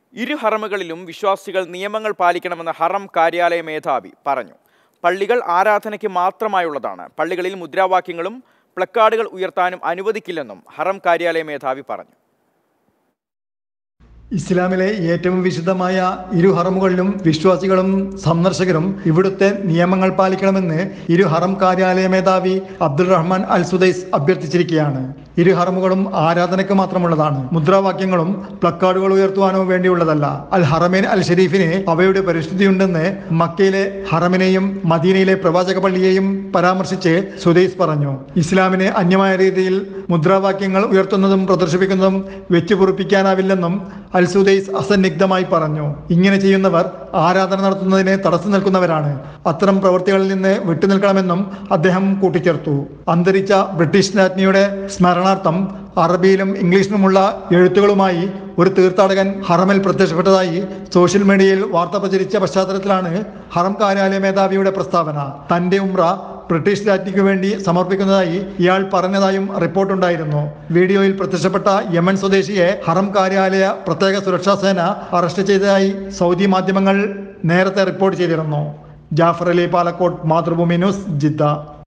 ഇരു ഹറമുകളിലും വിശ്വാസികൾ നിയമങ്ങൾ പാലിക്കണമെന്ന് ഹറം കാര്യാലയ മേധാവി പറഞ്ഞു പള്ളികൾ ആരാധനയ്ക്ക് മാത്രമായുള്ളതാണ് പള്ളികളിൽ മുദ്രാവാക്യങ്ങളും പ്ലക്കാർഡുകൾ ഉയർത്താനും അനുവദിക്കില്ലെന്നും ഹറം കാര്യാലയ മേധാവി പറഞ്ഞു ഇസ്ലാമിലെ ഏറ്റവും വിശുദ്ധമായ ഇരു ഹറമുകളിലും വിശ്വാസികളും സന്ദർശകരും ഇവിടുത്തെ നിയമങ്ങൾ പാലിക്കണമെന്ന് ഇരു ഹറം കാര്യാലയ മേധാവി അബ്ദുൾ റഹ്മാൻ അൽ സുദൈസ് അഭ്യർത്ഥിച്ചിരിക്കുകയാണ് ഇരു ഹറമുകളും ആരാധനയ്ക്ക് മാത്രമുള്ളതാണ് മുദ്രാവാക്യങ്ങളും പ്ലക്കാർഡുകൾ ഉയർത്തുവാനോ വേണ്ടിയുള്ളതല്ല അൽ ഹറമേൻ അൽ ഷരീഫിന് അവയുടെ പരിസ്ഥിതിയുണ്ടെന്ന് മക്കയിലെ ഹറമിനെയും മദീനയിലെ പ്രവാചക പള്ളിയെയും പരാമർശിച്ച് സുദൈസ് പറഞ്ഞു ഇസ്ലാമിന് അന്യമായ രീതിയിൽ മുദ്രാവാക്യങ്ങൾ ഉയർത്തുന്നതും പ്രദർശിപ്പിക്കുന്നതും വെച്ചുപൊറിപ്പിക്കാനാവില്ലെന്നും അൽ സുദൈസ് അസന്നിഗ്ധമായി പറഞ്ഞു ഇങ്ങനെ ചെയ്യുന്നവർ ആരാധന നടത്തുന്നതിന് തടസ്സം നിൽക്കുന്നവരാണ് അത്തരം പ്രവൃത്തികളിൽ നിന്ന് വിട്ടുനിൽക്കണമെന്നും അദ്ദേഹം കൂട്ടിച്ചേർത്തു അന്തരിച്ച ബ്രിട്ടീഷ് രാജ്ഞിയുടെ സ്മരണാർത്ഥം അറബിയിലും ഇംഗ്ലീഷിലുമുള്ള എഴുത്തുകളുമായി ഒരു തീർത്ഥാടകൻ ഹറമിൽ പ്രത്യക്ഷപ്പെട്ടതായി സോഷ്യൽ മീഡിയയിൽ വാർത്ത പ്രചരിച്ച പശ്ചാത്തലത്തിലാണ് ഹറം കാര്യാലയ മേധാവിയുടെ പ്രസ്താവന തന്റെ ഉംറ ബ്രിട്ടീഷ് രാജ്ഞിക്ക് വേണ്ടി സമർപ്പിക്കുന്നതായി ഇയാൾ പറഞ്ഞതായും റിപ്പോർട്ടുണ്ടായിരുന്നു വീഡിയോയിൽ പ്രത്യക്ഷപ്പെട്ട യമൻ സ്വദേശിയെ ഹറം കാര്യാലയ പ്രത്യേക സുരക്ഷാ സേന അറസ്റ്റ് ചെയ്തതായി സൗദി മാധ്യമങ്ങൾ നേരത്തെ റിപ്പോർട്ട് ചെയ്തിരുന്നു ജാഫർ അലി പാലക്കോട്ട് മാതൃഭൂമി ന്യൂസ് ജിദ്ദ